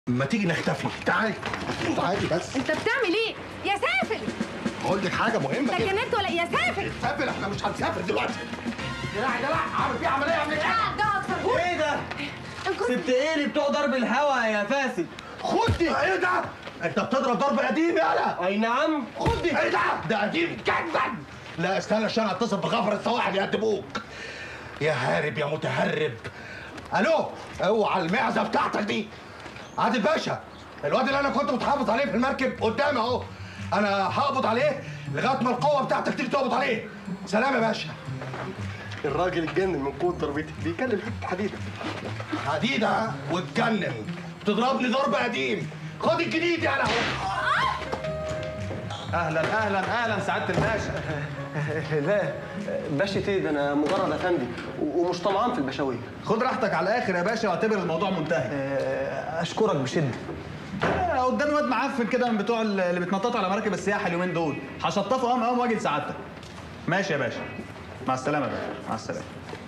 ما تيجي نختفي تعالي تعالي بس انت بتعمل ايه يا سافل اقول لك حاجه مهمه انت جدا جننت ولا يا سافل سافر احنا مش هنسافر دلوقتي دلع دلع عامل في عمليه عامل ايه قاعد ده اكتر ايه ده؟ سبت ايه اللي بتوع ضرب الهوا يا فاسد؟ خد دي ايه ده انت بتضرب ضرب قديم يالا اي نعم خد دي ايه ده ده قديم جدا لا استنى عشان اتصل بغفر السواحل يقدموك يا هارب يا متهرب الو اوعى المعزه بتاعتك دي عادل باشا الواد اللي انا كنت متحافظ عليه في المركب قدامي اهو انا هقبض عليه لغايه ما القوه بتاعتك تيجي تقبض عليه سلام يا باشا الراجل اتجنن من قوه ضربتي بيكلم حته حديده حديده واتجنن بتضربني ضرب قديم خد الجديد يا لهوي اهلا اهلا اهلا سعاده الباشا لا باشا ايه ده انا مجرد افندي و- ومش طمعان في البشوية خد راحتك على الاخر يا باشا واعتبر الموضوع منتهي آه، اشكرك بشده آه، قدامي واد معفن كده من بتوع اللي بيتنططوا على مراكب السياحه اليومين دول هشطفه قام قام واجي لسعادتك ماشي يا باشا مع السلامه يا باشا مع السلامه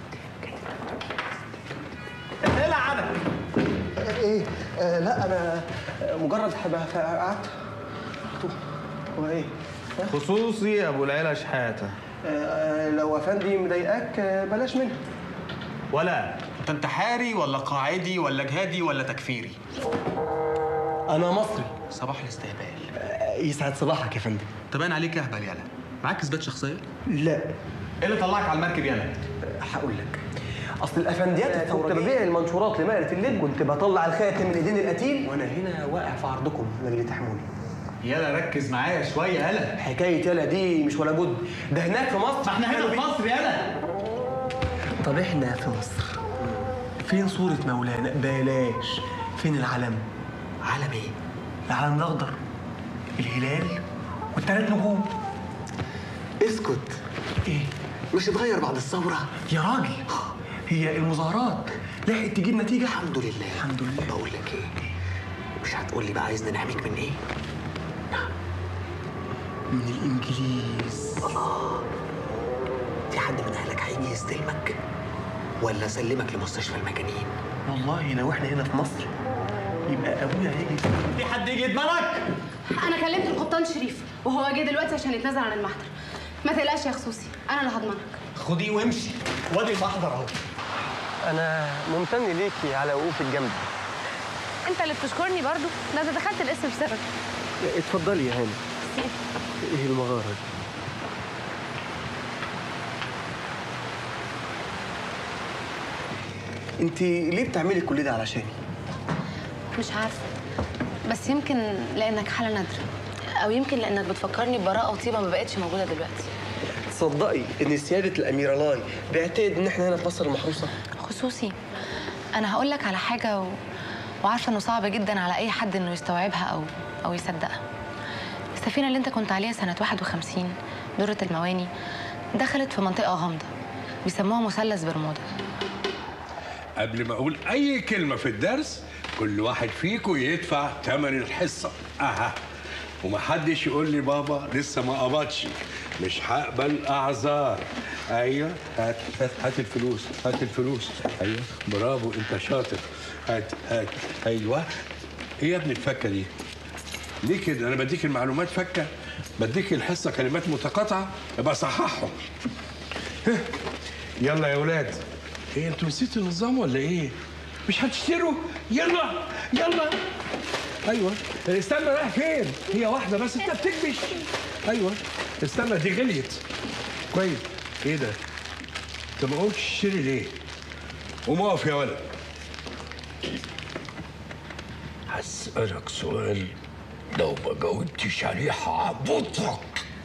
اقلع عنك ايه آه لا انا مجرد هبقى قعدت هو ايه خصوصي يا ابو العيله شحاته آه لو افندي مضايقاك آه، بلاش منه ولا انت انتحاري ولا قاعدي ولا جهادي ولا تكفيري انا مصري صباح الاستهبال آه، يسعد صباحك يا فندم تبان عليك اهبل يالا معاك اثبات شخصيه لا ايه اللي طلعك على المركب يالا هقول لك اصل الافنديات كنت ببيع المنشورات لمائرة الليل كنت بطلع الخاتم من ايدين القتيل وانا هنا واقع في عرضكم لاجل تحموني يالا ركز معايا شويه يالا حكايه يالا دي مش ولا بد ده هناك في مصر ما احنا هنا في مصر يالا طب احنا في مصر فين صورة مولانا بلاش فين العلم علم ايه العلم الاخضر الهلال والتلات نجوم اسكت ايه مش اتغير بعد الثوره يا راجل هي المظاهرات لحقت تجيب نتيجة الحمد لله الحمد لله بقول لك ايه مش هتقول لي بقى عايزنا نحميك من ايه من الانجليز في حد من اهلك هيجي يستلمك ولا اسلمك لمستشفى المجانين والله لو احنا هنا في مصر يبقى ابويا هيجي في حد يجي يضمنك انا كلمت القبطان شريف وهو جه دلوقتي عشان يتنازل عن المحضر ما تقلقش يا خصوصي انا اللي هضمنك خديه وامشي وادي المحضر اهو انا ممتن ليكي على وقوفك جنبي انت اللي بتشكرني برضو ده انت دخلت الاسم بسبب اتفضلي يا هاني ايه المغارة دي انت ليه بتعملي كل ده علشاني مش عارفه بس يمكن لانك حاله نادره او يمكن لانك بتفكرني ببراءه وطيبه ما بقتش موجوده دلوقتي تصدقي ان سيادة الاميرة لاي بيعتقد ان احنا هنا في مصر المحروسة خصوصي انا هقول لك على حاجه و... وعارفه انه صعب جدا على اي حد انه يستوعبها او او يصدقها السفينه اللي انت كنت عليها سنه 51 دورة المواني دخلت في منطقه غامضه بيسموها مثلث برمودا قبل ما اقول اي كلمه في الدرس كل واحد فيكم يدفع ثمن الحصه اها ومحدش يقول لي بابا لسه ما قبضش مش هقبل اعذار ايوه هات هات هات الفلوس هات الفلوس ايوه برافو انت شاطر هات هات ايوه ايه يا ابني الفكه دي ليه كده انا بديك المعلومات فكه بديك الحصه كلمات متقاطعه يبقى صححهم يلا يا ولاد ايه انتوا نسيتوا النظام ولا ايه؟ مش هتشتروا؟ يلا يلا ايوه استنى رايح فين؟ هي واحده بس انت بتكبش ايوه استنى دي غليت كويس ايه ده؟ انت ما قلتش تشتري ليه؟ قوم اقف يا ولد هسألك سؤال لو ما جاوبتش عليه هعبطك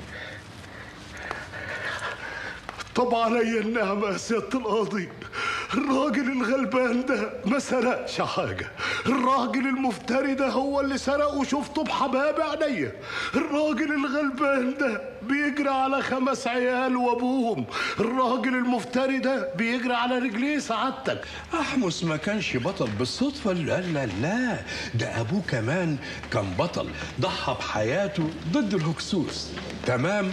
طب عليا النعمة يا سيادة القاضي الراجل الغلبان ده ما سرقش حاجة الراجل المفتري ده هو اللي سرق وشفته بحباب عينيا الراجل الغلبان ده بيجري على خمس عيال وابوهم الراجل المفتري ده بيجري على رجليه سعادتك أحمس ما كانش بطل بالصدفة لا لا لا ده أبوه كمان كان بطل ضحى بحياته ضد الهكسوس تمام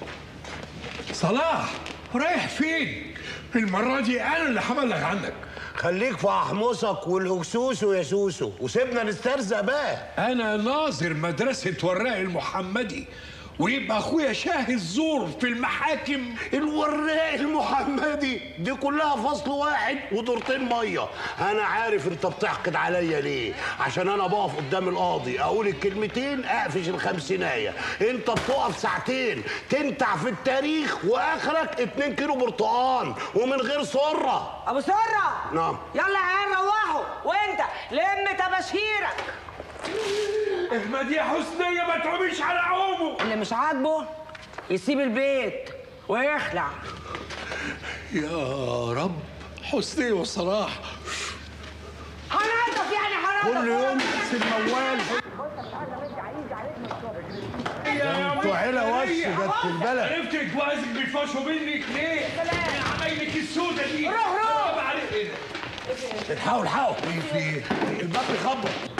صلاح رايح فين؟ المرة دي أنا اللي هبلغ عنك خليك في احمصك والهكسوسو يا سوسو وسيبنا نسترزق بقى انا ناظر مدرسه وراء المحمدي ويبقى اخويا شاهد زور في المحاكم الوراق المحمدي دي كلها فصل واحد ودورتين ميه انا عارف انت بتحقد عليا ليه عشان انا بقف قدام القاضي اقول الكلمتين اقفش الخمسينايه انت بتقف ساعتين تنتع في التاريخ واخرك اتنين كيلو برتقال ومن غير سره ابو سره نعم. يلا يا عيال روحوا وانت لم تباشيرك احمد يا حسنية ما تعميش على عومه اللي مش عاجبه يسيب البيت ويخلع يا رب حسنية وصلاح هنضف يعني هنضف كل يوم نفس الموال يا انتوا عيلة وش جت البلد عرفت جوازك بيفشوا منك ليه؟ من عمايلك السودة دي روح، روح. برافو عليك ايه ده؟ الحقوا الحقوا في ايه؟ الباب بيخبط